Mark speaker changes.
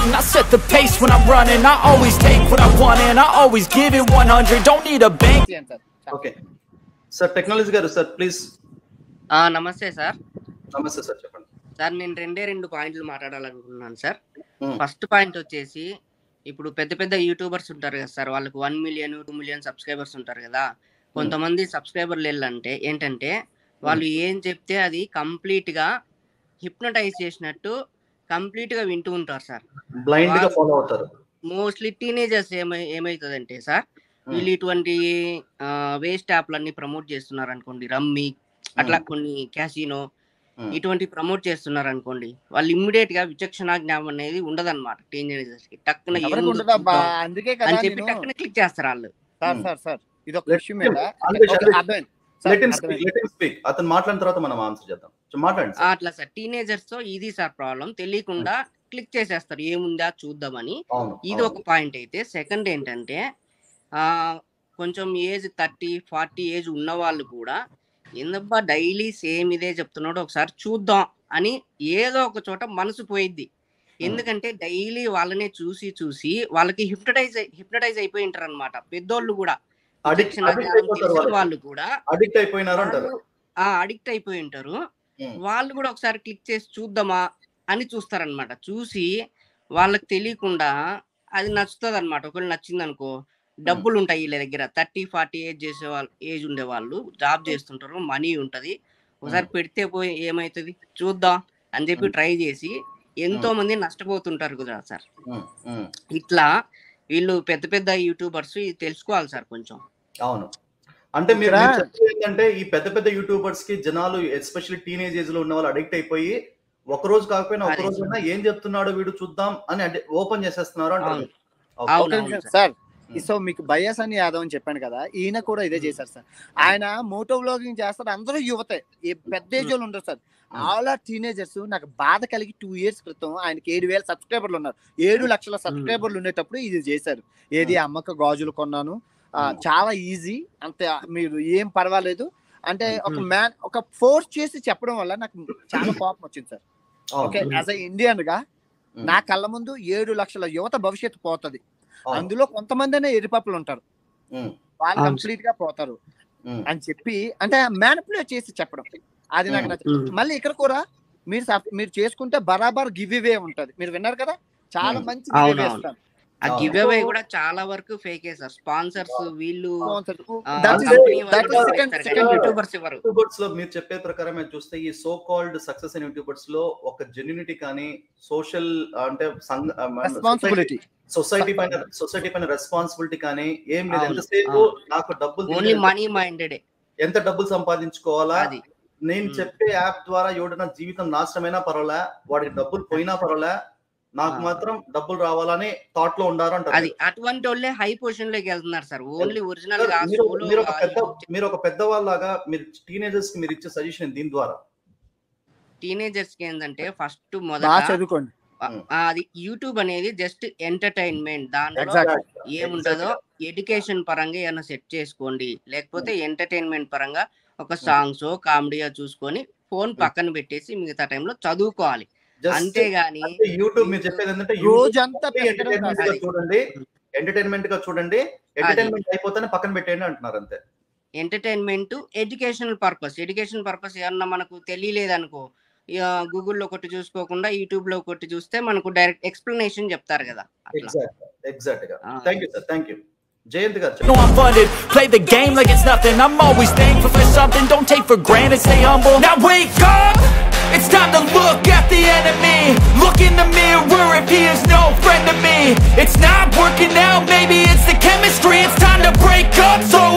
Speaker 1: running I set the pace when I'm running I always take what I want and I always give it 100 Don't need a bank
Speaker 2: చేయండి sir
Speaker 3: okay sir technology గారు sir please
Speaker 4: ఆ, నమస్తే sir
Speaker 3: నమస్తే sir చెప్పండి
Speaker 4: sir నేను రెండే రెండు పాయింట్లు మాట్లాడాలనుకుంటున్నాను సార్
Speaker 3: Hmm.
Speaker 4: ఫస్ట్ పాయింట్ వచ్చేసి ఇప్పుడు పెద్ద పెద్ద యూట్యూబర్స్ ఉంటారు కదా సార్ వాళ్ళకి one million two million subscribers ఉంటారు కదా కొంతమంది సబ్స్క్రైబర్లు వెళ్ళంటే ఏంటంటే వాళ్ళు ఏం చెప్తే అది కంప్లీట్ గా హిప్నటైజ్ చేసినట్టు కంప్లీట్ గా వింటూ ఉంటారు సార్
Speaker 3: బ్లైండ్ గా
Speaker 4: వాళ్ళు-
Speaker 3: ఫాలో అవుతారు
Speaker 4: మోస్ట్లీ టీనేజర్స్ ఏమై ఏమవుతుందంటే సార్ వీళ్ళు ఇటువంటి వేస్ట్ యాప్లన్నీ ప్రమోట్ చేస్తున్నారు అనుకోండి రమ్మీ అట్లా కొన్ని క్యాసినో
Speaker 3: Hmm.
Speaker 4: ఇటువంటి ప్రమోట్ చేస్తున్నారు అనుకోండి వాళ్ళు ఇమ్మీడియట్ గా విచక్షణ జ్ఞానం అనేది ఉండదన్నమాట టీనేజర్స్ కి టక్కున
Speaker 2: ఎవరికి
Speaker 4: ఏముందో
Speaker 2: ఉండదా బా
Speaker 4: చూద్దాం
Speaker 2: అందుకే కదా
Speaker 4: అని చెప్పి
Speaker 2: నేను
Speaker 4: టక్కున క్లిక్ చేస్తారు వాళ్ళు
Speaker 2: సార్
Speaker 3: Hmm.
Speaker 2: సార్ సార్ ఇది ఒక
Speaker 3: Let
Speaker 2: ఇష్యూ
Speaker 3: him-
Speaker 2: మీద
Speaker 3: అందుకే
Speaker 2: ఓకే,
Speaker 3: చెప్పండి.
Speaker 2: అర్థమైంది సార్,
Speaker 3: లెట్ హిమ్ స్పీక్
Speaker 2: అర్థమైంది.
Speaker 3: లెట్ హిమ్ స్పీక్ అతను మాట్లాడిన తర్వాత మనం ఆన్సర్ చేద్దాం సో మాట్లాడండి
Speaker 4: ఆ,
Speaker 3: సార్
Speaker 4: అట్లా సార్ టీనేజర్స్ తో ఇది సార్ ప్రాబ్లం తెలియకుండా క్లిక్ చేసేస్తారు ఏముందా చూద్దామని
Speaker 3: అవును
Speaker 4: ఇది ఒక పాయింట్ అయితే సెకండ్ ఏంటంటే ఆ కొంచెం ఏజ్ థర్టీ ఫార్టీ ఏజ్ ఉన్న వాళ్ళు కూడా ఏందబ్బా డైలీ సేమ్ ఇదే చెప్తున్నాడు ఒకసారి చూద్దాం అని ఏదో ఒక చోట మనసు పోయిద్ది ఎందుకంటే డైలీ వాళ్ళనే చూసి చూసి వాళ్ళకి హిప్నటైజ్ హిప్నటైజ్ అయిపోయి ఉంటారు అనమాట పెద్దోళ్ళు కూడా
Speaker 3: Addict-
Speaker 4: విచక్షణ
Speaker 3: addict
Speaker 4: జ్ఞానం
Speaker 3: అయిపోతారు
Speaker 4: తెలిసిన
Speaker 3: వాళ్ళు.
Speaker 4: వాళ్ళు కూడా
Speaker 3: అడిక్ట్ అయిపోయినారు అంటారు
Speaker 4: వాళ్ళు ఆ అడిక్ట్ అయిపోయి ఉంటారు
Speaker 3: Hmm.
Speaker 4: వాళ్ళు కూడా ఒకసారి క్లిక్ చేసి చూద్దామా అని చూస్తారనమాట చూసి వాళ్ళకి తెలియకుండా అది నచ్చుతుంది అనమాట ఒకవేళ నచ్చింది అనుకో డబ్బులు ఉంటాయి వీళ్ళ దగ్గర థర్టీ ఫార్టీ ఏజ్ చేసే వాళ్ళు ఏజ్ ఉండే వాళ్ళు జాబ్ చేస్తుంటారు మనీ ఉంటది ఒకసారి పెడితే పోయి ఏమైతుంది చూద్దాం అని చెప్పి ట్రై చేసి ఎంతో మంది నష్టపోతుంటారు కదా సార్
Speaker 3: ఉమ్, ఉమ్,
Speaker 4: ఇట్లా వీళ్ళు పెద్ద పెద్ద యూట్యూబర్స్ ఇది తెలుసుకోవాలి సార్ కొంచెం
Speaker 3: అవును అంటే మీరు
Speaker 2: ఇక్కడ-
Speaker 3: మీరు చెప్పేది ఏంటంటే ఈ పెద్ద పెద్ద యూట్యూబర్స్ కి జనాలు ఎస్పెషల్లీ టీనేజ్ ఏజ్ లో ఉన్న వాళ్ళు అడిక్ట్ అయిపోయి ఒక రోజు కాకపోయినా ఒక
Speaker 4: అదే.
Speaker 3: రోజు అయినా ఏం చెప్తున్నాడో వీడు చూద్దాం అని ఓపెన్ చేసేస్తున్నారు అంటారు
Speaker 4: అవును.
Speaker 3: ఓకే.
Speaker 4: అవును.
Speaker 2: ఒక నిమిషం సార్
Speaker 3: Hmm.
Speaker 2: సో మీకు బయాస్ అని యాదవ్ అని చెప్పాను కదా ఈయన కూడా ఇదే చేశారు సార్ ఆయన మోటో వ్లాగింగ్ చేస్తారు అందరూ యువతే ఏ పెద్ద ఏజ్ వాళ్ళు ఉండరు sir
Speaker 3: Hmm.
Speaker 2: All are teenagers నాకు బాధ కలిగి టూ ఇయర్స్ క్రితం ఆయనకి ఏడు వేల సబ్స్క్రైబర్లు ఉన్నారు ఏడు లక్షల సబ్స్క్రైబర్లు ఉండేటప్పుడు ఇది చేశారు ఏది అమ్మక గాజులు కొన్నాను ఆ,
Speaker 3: Hmm.
Speaker 2: చాలా ఈజీ అంతే మీరు ఏం పర్వాలేదు అంటే ఒక
Speaker 4: Hmm.
Speaker 2: మ్యాన్ ఒక ఫోర్స్ చేసి చెప్పడం వల్ల నాకు చాలా కోపం వచ్చింది సార్
Speaker 3: అవును.
Speaker 2: ఓకే యాజ్ అ ఇండియన్ గా
Speaker 3: Hmm.
Speaker 2: నా కళ్ళ ముందు ఏడు లక్షల యువత భవిష్యత్తు పోతది
Speaker 3: అవును.
Speaker 2: అందులో కొంతమందినే ఎరిపప్పులు ఉంటారు
Speaker 3: ఉమ్,
Speaker 2: వాళ్ళు
Speaker 4: అవును.
Speaker 2: కంప్లీట్ గా పోతారు
Speaker 3: ఉమ్,
Speaker 2: అని చెప్పి అంటే మ్యానిపులేట్ చేసి చెప్పడం అది నాకు
Speaker 3: Hmm.
Speaker 2: నచ్చదు
Speaker 4: Hmm.
Speaker 2: మళ్ళీ ఇక్కడ కూడా మీరు సబ్- మీరు చేసుకుంటే బరాబర్ గివ్ ఇవే ఉంటది మీరు విన్నారు కదా చాలా
Speaker 3: Hmm.
Speaker 2: మంచి
Speaker 4: అవును,
Speaker 2: గివ్
Speaker 4: అవును.
Speaker 2: ఇస్తారు
Speaker 4: ఆ
Speaker 3: అవును.
Speaker 4: గివ్ అవే కూడా చాలా వరకు ఫేకే సార్ స్పాన్సర్స్ వీళ్ళు ఆ,
Speaker 2: That is-
Speaker 4: company వాళ్ళు
Speaker 2: that is
Speaker 4: ఇస్తారు
Speaker 2: second-
Speaker 4: కానీ
Speaker 2: second
Speaker 4: యూట్యూబర్స్ ఇవ్వరు
Speaker 3: యూట్యూబర్స్ లో మీరు చెప్పే ప్రకారం మేము చూస్తే ఈ సో కాల్డ్ సక్సెస్ అయిన యూట్యూబర్స్ లో ఒక జెన్యునిటీ కానీ సోషల్ అంటే
Speaker 2: రెస్పాన్సిబిలిటీ
Speaker 3: సొసైటీ పైన సొసైటీ పైన రెస్పాన్సిబిలిటీ కానీ ఏం లేదు
Speaker 4: అవును,
Speaker 3: ఎంతసేపు
Speaker 4: అవును.
Speaker 3: నాకు డబ్బులు
Speaker 4: ఓన్లీ
Speaker 3: తిరిగి
Speaker 4: మనీ మైండెడ్
Speaker 3: ఎంత డబ్బులు సంపాదించుకోవాలా
Speaker 4: అది
Speaker 3: నేను
Speaker 4: Hmm.
Speaker 3: చెప్పే యాప్ ద్వారా ఎవడైనా జీవితం నాశనమైనా పర్వాలే వాడికి డబ్బులు పోయినా పర్వాలే నాకు
Speaker 4: ఆ.
Speaker 3: మాత్రం డబ్బులు రావాలని థాట్ లో ఉండారు అంటారు
Speaker 4: అది అటువంటి వాళ్ళే హై పొజిషన్ లోకి వెళ్తున్నారు సార్ ఓన్లీ ఒరిజినల్
Speaker 3: సార్,
Speaker 4: గా
Speaker 3: మీరు
Speaker 4: solo
Speaker 3: మీరు ఒక
Speaker 4: గా
Speaker 3: పెద్ద మీరు ఒక పెద్దవాళ్ళలాగా మీరు టీనేజర్స్ కి మీరు ఇచ్చే సజెషన్ దీని ద్వారా
Speaker 4: టీనేజర్స్ కి ఏంటంటే ఫస్ట్
Speaker 2: బాగా
Speaker 4: మొదట
Speaker 2: చదువుకోండి
Speaker 4: ఆ, అది యూట్యూబ్ అనేది జస్ట్ ఎంటర్టైన్మెంట్ దాంట్లో
Speaker 2: Exactly.
Speaker 4: ఏముంటుందో ఎడ్యుకేషన్ పరంగా ఏమైనా సెట్ చేసుకోండి లేకపోతే ఎంటర్టైన్మెంట్ పరంగా ఒక సాంగ్స్ కామెడీగా చూసుకొని ఫోన్ పక్కన పెట్టేసి మిగతా టైంలో చదువుకోవాలి
Speaker 3: Just
Speaker 4: అంతేగాని
Speaker 3: అంటే యూట్యూబ్ మీరు చెప్పేది ఏంటంటే యూట్యూబ్
Speaker 2: రోజంతా పెట్టడం
Speaker 3: ఎంటర్టైన్మెంట్
Speaker 2: కాదు.
Speaker 3: గా చూడండి ఎంటర్టైన్మెంట్ గా చూడండి ఎంటర్టైన్మెంట్ అయిపోతేనే పక్కన పెట్టేయండి అంటున్నారు అంతే
Speaker 4: entertainment educational purpose education purpose ఏమన్నా మనకు తెలియలేదనుకో గూగుల్లో కొట్టి చూసుకోకుండా యూట్యూబ్ లో కొట్టి చూస్తే మనకు డైరెక్ట్ ఎక్స్ప్లెనేషన్ చెప్తారు కదా అట్లా
Speaker 3: ఎగ్జాక్ట్ ఎగ్జాక్ట్ గా
Speaker 4: ఆ.
Speaker 3: Thank you sir thank you Jayant గారు
Speaker 1: know I'm funded. Play the game like it's nothing. I'm always thankful for something. Don't take for granted. Stay humble. Now wake up. It's time to look at the enemy. Look in the mirror if he is no friend to me. It's not working out. Maybe it's the chemistry. It's time to break up. So